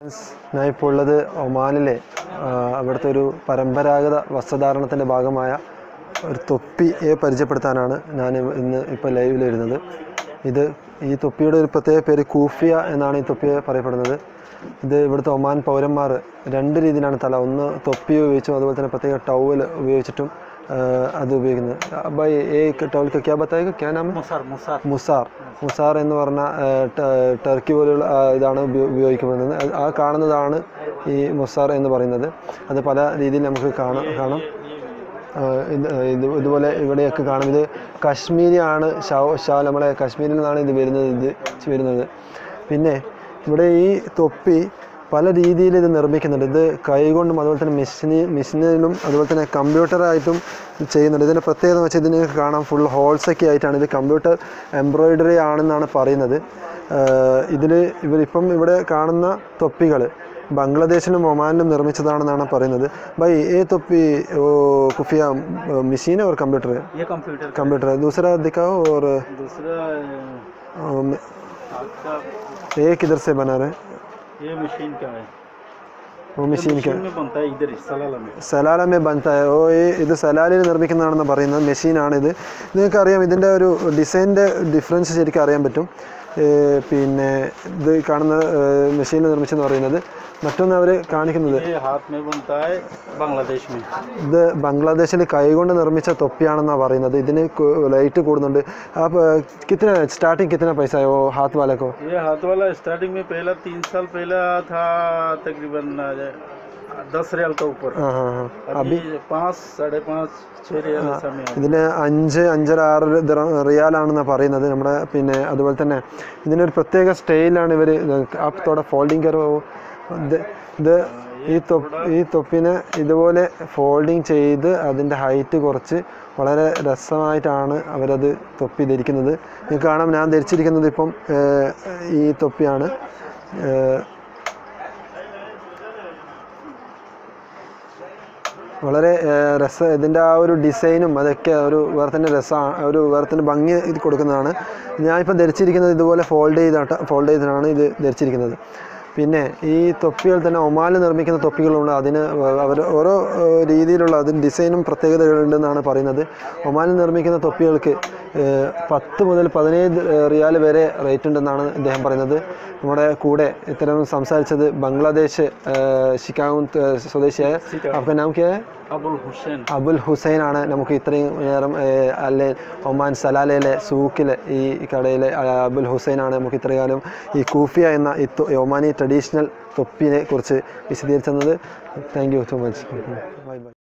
ഞാൻ ഇപ്പോൾ ഉള്ളത് ഒമാനിലെ ആ, അവിടുത്തെ ഒരു പരമ്പരാഗത വസ്ത്രധാരണത്തിൻ്റെ ഭാഗമായ ഒരു തൊപ്പിയെ പരിചയപ്പെടുത്താനാണ് ഞാൻ ഇ- ഇന്ന് ഇപ്പോൾ ലൈവിൽ വരുന്നത് ഇത് ഈ തൊപ്പിയുടെ ഒരു പ്രത്യേക പേര് കൂഫിയ എന്നാണ് ഈ തൊപ്പിയെ പറയപ്പെടുന്നത് ഇത് ഇവിടുത്തെ ഒമാൻ പൗരന്മാർ രണ്ട് രീതിയിലാണ് തല ഒന്ന് തൊപ്പി ഉപയോഗിച്ചും അതുപോലെ തന്നെ പ്രത്യേക ടവൽ ഉപയോഗിച്ചിട്ടും ആ, അത് ഉപയോഗിക്കുന്നത് ബൈ ഏ ടവൽ ക്യാ ബത്തായ ക്യാ നാം है? मुसर मुसर മുസാർ മുസാർ എന്ന് പറഞ്ഞ ആ, ട- ടർക്കി പോലെയുള്ള ആ, ഇതാണ് ഉപയോ- ഉപയോഗിക്കപ്പെടുന്നത് അത് ആ കാണുന്നതാണ് ഈ മുസാർ എന്ന് പറയുന്നത് അത് പല രീതിയിൽ നമുക്ക് കാണാം കാണാം ആ, ഇത് ഇത് ഇതുപോലെ ഇവിടെയൊക്കെ കാണും ഇത് കശ്മീരി ആണ് ഷാ ഷാ നമ്മളെ കാശ്മീരിൽ നിന്നാണ് ഇത് വരുന്നത് ഇത് വരുന്നത് പിന്നെ ഇവിടെ ഈ തൊപ്പി പല രീതിയിൽ ഇത് നിർമ്മിക്കുന്നുണ്ട് ഇത് കൈകൊണ്ടും അതുപോലെ തന്നെ മെഷീനി മെഷീനിലും അതുപോലെ തന്നെ കമ്പ്യൂട്ടറായിട്ടും ചെയ്യുന്നുണ്ട് ഇതിൻ്റെ പ്രത്യേകത എന്ന് വെച്ചാൽ ഇതിന് കാണാം ഫുൾ ഹോൾസൊക്കെ ആയിട്ടാണ് ഇത് കമ്പ്യൂട്ടർ എംബ്രോയിഡറി ആണെന്നാണ് പറയുന്നത് ഇതിൽ ഇവരിപ്പം ഇവിടെ കാണുന്ന തൊപ്പികൾ ബംഗ്ലാദേശിലും ഒമാനിലും നിർമ്മിച്ചതാണെന്നാണ് പറയുന്നത് ബൈ ഏ തൊപ്പി ഓ കുഫിയ മെഷീൻ और कंप्यूटर है ये कंप्यूटर का कंप्यूटर है दूसरा दिखाओ और दूसरा अ, आपका ये किधर से बना रहे ये मशीन का है वो मशीन का मशीन में बनता है इधर ही सलाला में സലാലമേ ബന്തായ ഓ ഈ ഇത് സലാലിൽ നിർമ്മിക്കുന്നതാണെന്ന് പറയുന്നത് മെഷീനാണിത് നിങ്ങൾക്കറിയാം ഇതിൻ്റെ ഒരു ഡിസൈനിൻ്റെ ഡിഫറൻസ് ശരിക്കും അറിയാൻ പറ്റും ഏ, പിന്നെ ഇത് കാണുന്ന മെഷീനിൽ നിർമ്മിച്ചെന്ന് പറയുന്നത് മറ്റൊന്ന് അവർ കാണിക്കുന്നത് ये हाथ में बनता है बांग्लादेश में ഇത് ബംഗ്ലാദേശിൽ കൈകൊണ്ട് നിർമ്മിച്ച തൊപ്പിയാണെന്നാണ് പറയുന്നത് ഇതിന് ലൈറ്റ് കൂടുന്നുണ്ട് ആ കിത്തന സ്റ്റാർട്ടിങ് കിത്തന പൈസ ഓ ഹാത്ത് വാലക്കോ ये हाथ वाला स्टार्टिंग में पहला तीन साल पहला था तकरीबन दस रियाल का ऊपर ആ ഹാ ഹാ अभी पाँच साढ़े पाँच छः रियाल ऐसा में है। ഇതിന് അഞ്ച് അഞ്ചര ആറ് ദിറ- റിയാലാണെന്നാണ് പറയുന്നത് നമ്മുടെ പിന്നെ അതുപോലെ തന്നെ ഇതിനൊരു പ്രത്യേക സ്റ്റൈലാണ് ഇവർ തോടെ ഫോൾഡിങ് കയറോ ഇത് ഇത് ഈ തൊപ്പി ഈ തൊപ്പിനെ ഇതുപോലെ ഫോൾഡിങ് ചെയ്ത് അതിൻ്റെ ഹൈറ്റ് കുറച്ച് വളരെ രസമായിട്ടാണ് അവരത് തൊപ്പി ധരിക്കുന്നത് നിങ്ങൾക്ക് കാണാം ഞാൻ ധരിച്ചിരിക്കുന്നത് ഇപ്പം ഏഹ്, ഈ തൊപ്പിയാണ് ഏഹ്, വളരെ ഏഹ്, രസ ഇതിൻ്റെ ആ ഒരു ഡിസൈനും അതൊക്കെ ഒരു വേറെ തന്നെ രസമാണ് ഒരു വേറെ തന്നെ ഭംഗി ഇത് കൊടുക്കുന്നതാണ് ഞാനിപ്പോൾ ധരിച്ചിരിക്കുന്നത് ഇതുപോലെ ഫോൾഡ് ചെയ്താട്ട ഫോൾഡ് ചെയ്തിട്ടാണ് ഇത് ധരിച്ചിരിക്കുന്നത് പിന്നെ ഈ തൊപ്പികൾ തന്നെ ഒമാനിൽ നിർമ്മിക്കുന്ന തൊപ്പികളുണ്ട് അതിന് അവർ ഓരോ ഏഹ്, രീതിയിലുള്ള അതിന് ഡിസൈനും പ്രത്യേകതകളുണ്ടെന്നാണ് പറയുന്നത് ഒമാനിൽ നിർമ്മിക്കുന്ന തൊപ്പികൾക്ക് ഏഹ്, പത്ത് മുതൽ പതിനേഴ് റിയാൽ വരെ റേറ്റ് ഉണ്ടെന്നാണ് ഇദ്ദേഹം പറയുന്നത് നമ്മുടെ കൂടെ ഇത്തരം സംസാരിച്ചത് ബംഗ്ലാദേശ് ഏഹ്, ഷിക്കാഗോ ഏഹ്, സ്വദേശിയായ आपका नाम क्या है अबुल हुसैन അബുൽ ഹുസൈൻ ആണ് നമുക്ക് ഇത്രയും നേരം ഏഹ്, അല്ലെ ഒമാൻ സലാലയിലെ സൂക്കിലെ ഈ കടയിലെ ആ, അബുൽ ഹുസൈൻ ആണ് നമുക്ക് ഇത്രയും കാലം ഈ കൂഫിയ എന്ന ഈ തൊ- ഒമാനി ട്രഡീഷണൽ തൊപ്പിനെ കുറിച്ച് വിശദീകരിച്ചത് thank you so much bye by